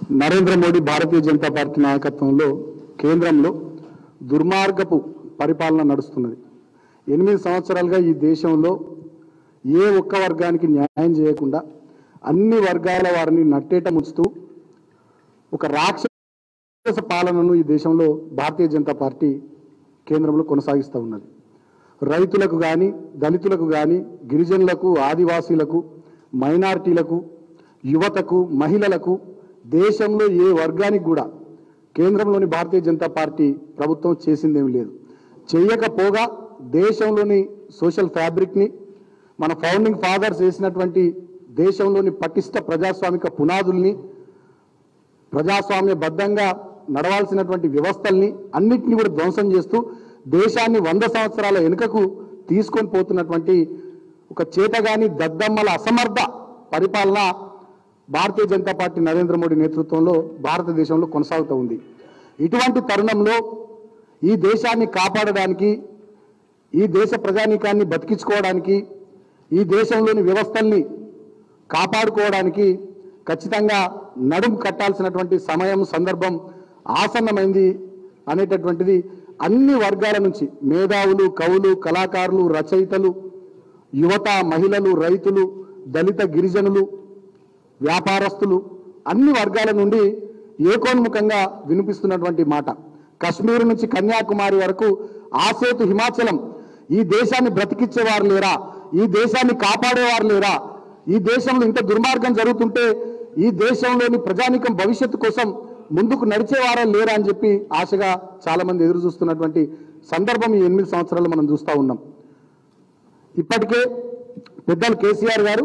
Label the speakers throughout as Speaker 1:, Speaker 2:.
Speaker 1: Narendra Modi Bharatiya Janata Party నాయకత్వంలో కేంద్రంలో దుర్మార్గపు పరిపాలన నడుస్తున్నది ఎనిమిది సంవత్సరాలుగా ఈ దేశంలో ఏ ఒక్క వర్గానికి న్యాయం చేయకుండా అన్ని వర్గాల వారిని నట్టేట ముంచుతూ ఒక రాక్షస పాలనను ఈ దేశంలో భారతీయ జనతా పార్టీ కేంద్రంలో కొనసాగిస్తూ ఉన్నది రైతులకు కానీ దళితులకు కానీ గిరిజనులకు ఆదివాసీలకు మైనారిటీలకు యువతకు మహిళలకు దేశంలో ఏ వర్గానికి కూడా కేంద్రంలోని భారతీయ జనతా పార్టీ ప్రభుత్వం చేసిందేమీ లేదు చేయకపోగా దేశంలోని సోషల్ ఫ్యాబ్రిక్ని మన ఫౌండింగ్ ఫాదర్స్ వేసినటువంటి దేశంలోని పటిష్ట ప్రజాస్వామిక పునాదుల్ని ప్రజాస్వామ్యబద్ధంగా నడవాల్సినటువంటి వ్యవస్థల్ని అన్నిటిని కూడా ధ్వంసం చేస్తూ దేశాన్ని వంద సంవత్సరాల వెనుకకు తీసుకొని పోతున్నటువంటి ఒక చేతగాని దద్దమ్మల అసమర్థ పరిపాలన భారతీయ జనతా పార్టీ నరేంద్ర మోడీ నేతృత్వంలో భారతదేశంలో కొనసాగుతూ ఉంది ఇటువంటి తరుణంలో ఈ దేశాన్ని కాపాడడానికి ఈ దేశ ప్రజానీకాన్ని బతికించుకోవడానికి ఈ దేశంలోని వ్యవస్థల్ని కాపాడుకోవడానికి ఖచ్చితంగా నడుం కట్టాల్సినటువంటి సమయం సందర్భం ఆసన్నమైంది అనేటటువంటిది అన్ని వర్గాల నుంచి మేధావులు కవులు కళాకారులు రచయితలు యువత మహిళలు రైతులు దళిత గిరిజనులు వ్యాపారస్తులు అన్ని వర్గాల నుండి ఏకోన్ముఖంగా వినిపిస్తున్నటువంటి మాట కశ్మీర్ నుంచి కన్యాకుమారి వరకు ఆసేతు హిమాచలం ఈ దేశాన్ని బ్రతికించేవారు లేరా ఈ దేశాన్ని కాపాడేవారు లేరా ఈ దేశంలో ఇంత దుర్మార్గం జరుగుతుంటే ఈ దేశంలోని ప్రజానికం భవిష్యత్తు కోసం ముందుకు నడిచేవారే లేరా అని చెప్పి ఆశగా చాలా మంది ఎదురు చూస్తున్నటువంటి సందర్భం ఈ ఎనిమిది సంవత్సరాలు మనం చూస్తూ ఉన్నాం ఇప్పటికే పెద్దలు కేసీఆర్ గారు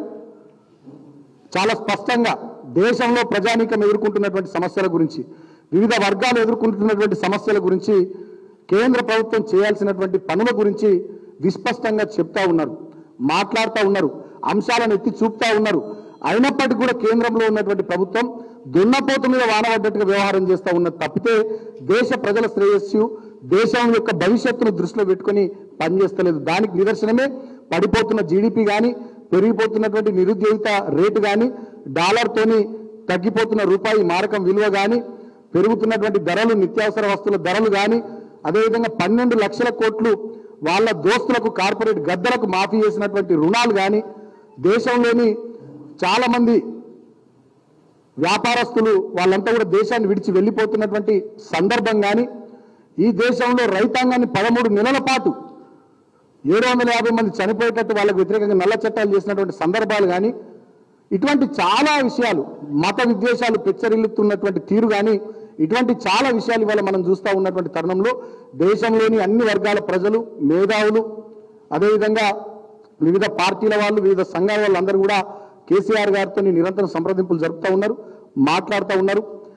Speaker 1: చాలా స్పష్టంగా దేశంలో ప్రజానీకం ఎదుర్కొంటున్నటువంటి సమస్యల గురించి వివిధ వర్గాలు ఎదుర్కొంటున్నటువంటి సమస్యల గురించి కేంద్ర ప్రభుత్వం చేయాల్సినటువంటి పనుల గురించి విస్పష్టంగా చెప్తా ఉన్నారు మాట్లాడుతూ ఉన్నారు అంశాలను ఎత్తి చూపుతా ఉన్నారు అయినప్పటికీ కూడా కేంద్రంలో ఉన్నటువంటి ప్రభుత్వం దున్నపోతు మీద వానబడ్డట్టుగా వ్యవహారం చేస్తూ ఉన్నది తప్పితే దేశ ప్రజల శ్రేయస్సు దేశం యొక్క భవిష్యత్తును దృష్టిలో పెట్టుకొని పనిచేస్తలేదు దానికి నిదర్శనమే పడిపోతున్న జీడిపి కానీ పెరిగిపోతున్నటువంటి నిరుద్యోగిత రేటు కానీ డాలర్తోని తగ్గిపోతున్న రూపాయి మారకం విలువ కానీ పెరుగుతున్నటువంటి ధరలు నిత్యావసర వస్తువుల ధరలు కానీ అదేవిధంగా పన్నెండు లక్షల కోట్లు వాళ్ళ దోస్తులకు కార్పొరేట్ గద్దలకు మాఫీ చేసినటువంటి రుణాలు కానీ దేశంలోని చాలా మంది వ్యాపారస్తులు వాళ్ళంతా కూడా దేశాన్ని విడిచి వెళ్ళిపోతున్నటువంటి సందర్భం కానీ ఈ దేశంలో రైతాంగాన్ని పదమూడు నెలల పాటు ఏడు వందల యాభై మంది చనిపోయేటట్టు వాళ్ళకు వ్యతిరేకంగా నల్ల చట్టాలు చేసినటువంటి సందర్భాలు కానీ ఇటువంటి చాలా విషయాలు మత విద్వేషాలు పెచ్చరిల్లుతున్నటువంటి తీరు కానీ ఇటువంటి చాలా విషయాలు ఇవాళ మనం చూస్తూ ఉన్నటువంటి తరుణంలో దేశంలోని అన్ని వర్గాల ప్రజలు మేధావులు అదేవిధంగా వివిధ పార్టీల వాళ్ళు వివిధ సంఘాల వాళ్ళందరూ కూడా కేసీఆర్ గారితో నిరంతరం సంప్రదింపులు జరుపుతూ ఉన్నారు మాట్లాడుతూ ఉన్నారు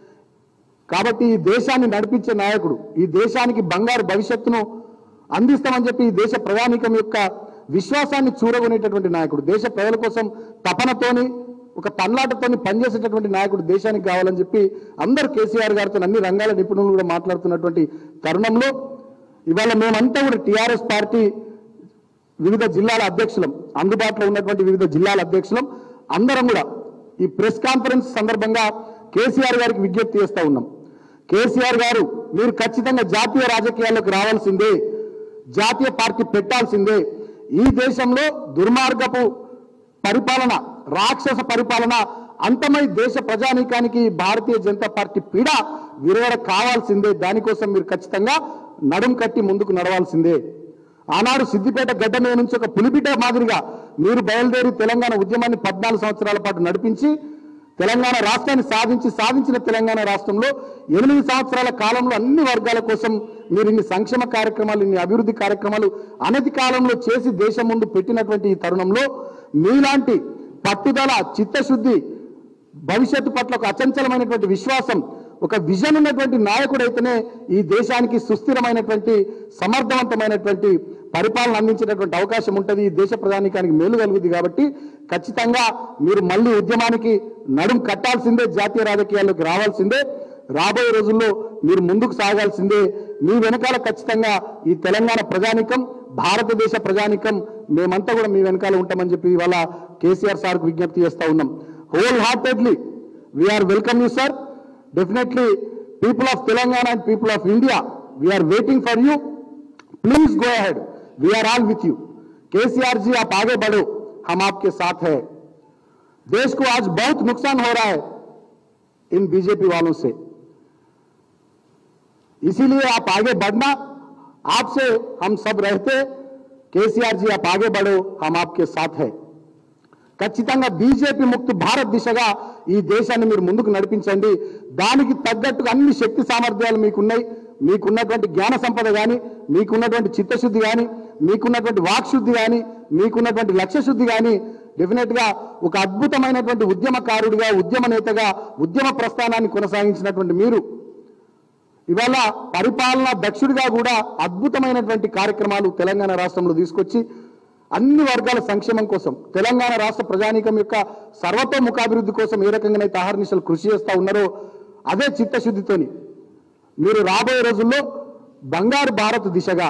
Speaker 1: కాబట్టి ఈ దేశాన్ని నడిపించే నాయకుడు ఈ దేశానికి బంగారు భవిష్యత్తును అందిస్తామని చెప్పి ఈ దేశ ప్రజానీకం యొక్క విశ్వాసాన్ని చూరగొనేటటువంటి నాయకుడు దేశ ప్రజల కోసం తపనతోని ఒక తన్లాటతోని పనిచేసేటటువంటి నాయకుడు దేశానికి కావాలని చెప్పి అందరు కేసీఆర్ గారితో అన్ని రంగాల నిపుణులు కూడా మాట్లాడుతున్నటువంటి తరుణంలో ఇవాళ మేమంతా కూడా టీఆర్ఎస్ పార్టీ వివిధ జిల్లాల అధ్యక్షులం అందుబాటులో ఉన్నటువంటి వివిధ జిల్లాల అధ్యక్షులం అందరం కూడా ఈ ప్రెస్ కాన్ఫరెన్స్ సందర్భంగా కేసీఆర్ గారికి విజ్ఞప్తి చేస్తా ఉన్నాం కేసీఆర్ గారు మీరు ఖచ్చితంగా జాతీయ రాజకీయాల్లోకి రావాల్సిందే జాతీయ పార్టీ పెట్టాల్సిందే ఈ దేశంలో దుర్మార్గపు పరిపాలన రాక్షస పరిపాలన అంతమై దేశ ప్రజానీకానికి భారతీయ జనతా పార్టీ పీడ విరగడ కావాల్సిందే దానికోసం మీరు ఖచ్చితంగా నడుం కట్టి ముందుకు నడవాల్సిందే ఆనాడు సిద్దిపేట గడ్డ మీద నుంచి ఒక పులిబిడ్డ మాదిరిగా మీరు బయలుదేరి తెలంగాణ ఉద్యమాన్ని పద్నాలుగు సంవత్సరాల పాటు నడిపించి తెలంగాణ రాష్ట్రాన్ని సాధించి సాధించిన తెలంగాణ రాష్ట్రంలో ఎనిమిది సంవత్సరాల కాలంలో అన్ని వర్గాల కోసం మీరు ఇన్ని సంక్షేమ కార్యక్రమాలు ఇన్ని అభివృద్ధి కార్యక్రమాలు అనతి కాలంలో చేసి దేశం ముందు పెట్టినటువంటి ఈ తరుణంలో మీలాంటి పట్టుదల చిత్తశుద్ధి భవిష్యత్తు పట్ల ఒక అచంచలమైనటువంటి విశ్వాసం ఒక విజన్ ఉన్నటువంటి నాయకుడైతేనే ఈ దేశానికి సుస్థిరమైనటువంటి సమర్థవంతమైనటువంటి పరిపాలన అందించేటటువంటి అవకాశం ఉంటుంది ఈ దేశ ప్రధానికానికి మేలు కలుగుతుంది కాబట్టి ఖచ్చితంగా మీరు మళ్ళీ ఉద్యమానికి నడుం కట్టాల్సిందే జాతీయ రాజకీయాల్లోకి రావాల్సిందే రాబోయే రోజుల్లో మీరు ముందుకు సాగాల్సిందే మీ వెనకాల ఖచ్చితంగా ఈ తెలంగాణ ప్రజానికం భారతదేశ ప్రజానికం మేమంతా కూడా మీ వెనకాల ఉంటామని చెప్పి ఇవాళ కేసీఆర్ సార్కు విజ్ఞప్తి చేస్తా ఉన్నాం wholeheartedly we are welcome you sir definitely people of Telangana and people of India we are waiting for you please go ahead we are all with you KCR ji आप आगे बढ़ो हम आपके साथ हैं देश को आज बहुत नुकसान हो रहा है इन बीजेपी वालों से इसीलिए आप आगे बढ़ना आपसे हम सब रहते केसीआर जी आप आगे बढ़ो हम आपके साथ हैं ఖచ్చితంగా బీజేపీ ముక్త భారత్ దిశగా ఈ దేశాన్ని మీరు ముందుకు నడిపించండి దానికి తగ్గట్టుగా అన్ని శక్తి సామర్థ్యాలు మీకున్నాయి మీకున్నటువంటి జ్ఞాన సంపద కానీ మీకున్నటువంటి చిత్తశుద్ధి కానీ మీకున్నటువంటి వాక్శుద్ధి కానీ మీకున్నటువంటి లక్ష్య శుద్ధి కానీ డెఫినెట్ గా ఒక అద్భుతమైనటువంటి ఉద్యమకారుడిగా ఉద్యమ నేతగా ఉద్యమ ప్రస్థానాన్ని కొనసాగించినటువంటి మీరు ఇవాళ పరిపాలనా దక్షుడిగా కూడా అద్భుతమైనటువంటి కార్యక్రమాలు తెలంగాణ రాష్ట్రంలో తీసుకొచ్చి అన్ని వర్గాల సంక్షేమం కోసం తెలంగాణ రాష్ట్ర ప్రజానీకం యొక్క సర్వతోముఖాభివృద్ధి కోసం ఏ రకంగానైతే ఆహర్నిశలు కృషి చేస్తా ఉన్నారో అదే చిత్తశుద్ధితోని మీరు రాబోయే రోజుల్లో బంగారు భారత్ దిశగా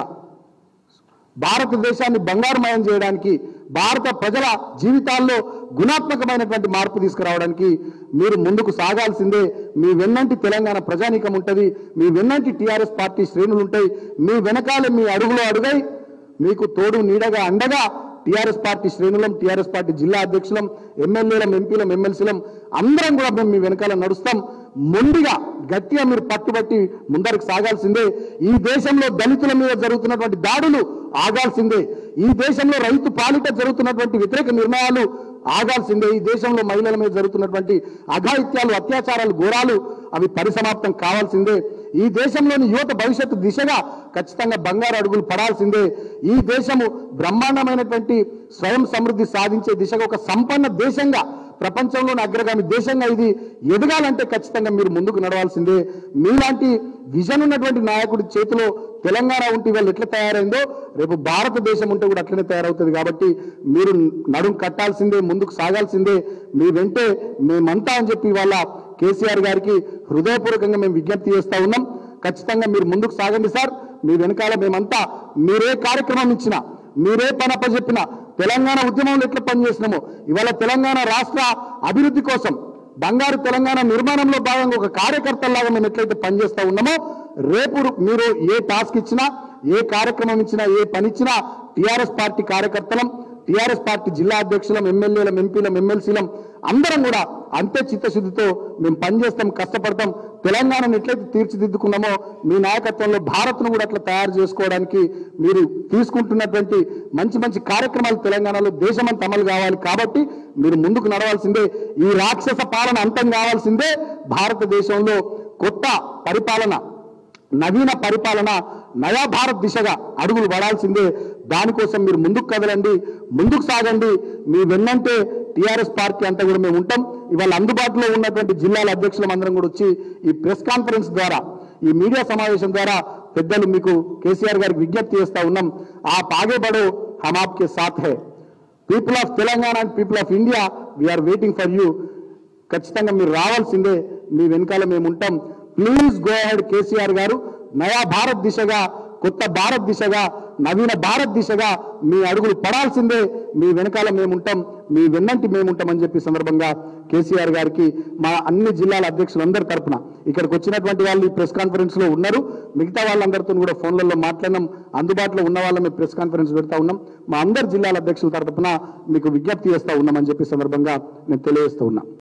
Speaker 1: భారతదేశాన్ని బంగారుమయం చేయడానికి భారత ప్రజల జీవితాల్లో గుణాత్మకమైనటువంటి మార్పు తీసుకురావడానికి మీరు ముందుకు సాగాల్సిందే మీ వెన్నంటి తెలంగాణ ప్రజానీకం ఉంటుంది మీ వెన్నంటి టీఆర్ఎస్ పార్టీ శ్రేణులు ఉంటాయి మీ వెనకాల మీ అడుగులో అడుగై మీకు తోడు నీడగా అండగా టీఆర్ఎస్ పార్టీ శ్రేణులం టీఆర్ఎస్ పార్టీ జిల్లా అధ్యక్షులం ఎమ్మెల్యేలం ఎంపీలం ఎమ్మెల్సీలం అందరం కూడా మేము మీ వెనకాల నడుస్తాం మొండిగా గట్టిగా మీరు పట్టుబట్టి ముందరికి సాగాల్సిందే ఈ దేశంలో దళితుల మీద జరుగుతున్నటువంటి దాడులు ఆగాల్సిందే ఈ దేశంలో రైతు పాలిట జరుగుతున్నటువంటి వ్యతిరేక నిర్ణయాలు ఆగాల్సిందే ఈ దేశంలో మహిళల మీద జరుగుతున్నటువంటి అఘాయిత్యాలు అత్యాచారాలు ఘోరాలు అవి పరిసమాప్తం కావాల్సిందే ఈ దేశంలోని యువత భవిష్యత్తు దిశగా ఖచ్చితంగా బంగారు అడుగులు పడాల్సిందే ఈ దేశము బ్రహ్మాండమైనటువంటి స్వయం సమృద్ధి సాధించే దిశగా ఒక సంపన్న దేశంగా ప్రపంచంలోని అగ్రగామి దేశంగా ఇది ఎదగాలంటే ఖచ్చితంగా మీరు ముందుకు నడవాల్సిందే మీలాంటి విజన్ ఉన్నటువంటి నాయకుడి చేతిలో తెలంగాణ ఉంటే వాళ్ళు ఎట్లా తయారైందో రేపు భారతదేశం ఉంటే కూడా అట్లనే తయారవుతుంది కాబట్టి మీరు నడుం కట్టాల్సిందే ముందుకు సాగాల్సిందే మీ వెంటే మేమంతా అని చెప్పి వాళ్ళ కేసీఆర్ గారికి హృదయపూర్వకంగా మేము విజ్ఞప్తి చేస్తా ఉన్నాం ఖచ్చితంగా మీరు ముందుకు సాగండి సార్ మీ వెనకాల మేమంతా మీరే కార్యక్రమం ఇచ్చినా మీరే పని అప్పచెప్పినా తెలంగాణ ఉద్యమంలో ఎట్లా పనిచేసినామో ఇవాళ తెలంగాణ రాష్ట్ర అభివృద్ధి కోసం బంగారు తెలంగాణ నిర్మాణంలో భాగంగా ఒక కార్యకర్తలాగా మేము ఎట్లయితే పనిచేస్తా ఉన్నామో రేపు మీరు ఏ టాస్క్ ఇచ్చినా ఏ కార్యక్రమం ఇచ్చినా ఏ పని ఇచ్చినా టీఆర్ఎస్ పార్టీ కార్యకర్తలం టీఆర్ఎస్ పార్టీ జిల్లా అధ్యక్షులం ఎమ్మెల్యేలం ఎంపీలం ఎమ్మెల్సీలం అందరం కూడా అంతే చిత్తశుద్ధితో మేము పనిచేస్తాం కష్టపడతాం తెలంగాణను ఎట్లయితే తీర్చిదిద్దుకున్నామో మీ నాయకత్వంలో భారత్ను కూడా అట్లా తయారు చేసుకోవడానికి మీరు తీసుకుంటున్నటువంటి మంచి మంచి కార్యక్రమాలు తెలంగాణలో దేశమంతా అమలు కావాలి కాబట్టి మీరు ముందుకు నడవాల్సిందే ఈ రాక్షస పాలన అంతం కావాల్సిందే భారతదేశంలో కొత్త పరిపాలన నవీన పరిపాలన నయా భారత్ దిశగా అడుగులు పడాల్సిందే దానికోసం మీరు ముందుకు కదలండి ముందుకు సాగండి మీ వెన్నంటే టీఆర్ఎస్ పార్టీ అంతా కూడా మేము ఉంటాం ఇవాళ అందుబాటులో ఉన్నటువంటి జిల్లాల అధ్యక్షులం అందరం కూడా వచ్చి ఈ ప్రెస్ కాన్ఫరెన్స్ ద్వారా ఈ మీడియా సమావేశం ద్వారా పెద్దలు మీకు కేసీఆర్ గారికి విజ్ఞప్తి చేస్తా ఉన్నాం ఆ ఆగే బడో హమ్ ఆప్కే సాథ్ హై people of Telangana and people of India we are waiting for you ఖచ్చితంగా మీరు రావాల్సిందే మీ వెనకాల మేము ఉంటాం ప్లీజ్ గో అహెడ్ కేసీఆర్ గారు నయా భారత్ దిశగా కొత్త భారత్ దిశగా నవీన భారత్ దిశగా మీ అడుగులు పడాల్సిందే మీ వెనకాల మేము ఉంటాం మీ వెన్నంటి మేము ఉంటామని చెప్పి సందర్భంగా కేసీఆర్ గారికి మా అన్ని జిల్లాల అధ్యక్షులందరి తరపున ఇక్కడికి వచ్చినటువంటి వాళ్ళు ఈ ప్రెస్ కాన్ఫరెన్స్ లో ఉన్నారు మిగతా వాళ్ళందరితో కూడా ఫోన్లలో మాట్లాడినాం అందుబాటులో ఉన్న వాళ్ళ ప్రెస్ కాన్ఫరెన్స్ పెడతా ఉన్నాం మా అందరి జిల్లాల అధ్యక్షుల తరపున మీకు విజ్ఞప్తి చేస్తా ఉన్నామని చెప్పి సందర్భంగా నేను తెలియజేస్తూ ఉన్నా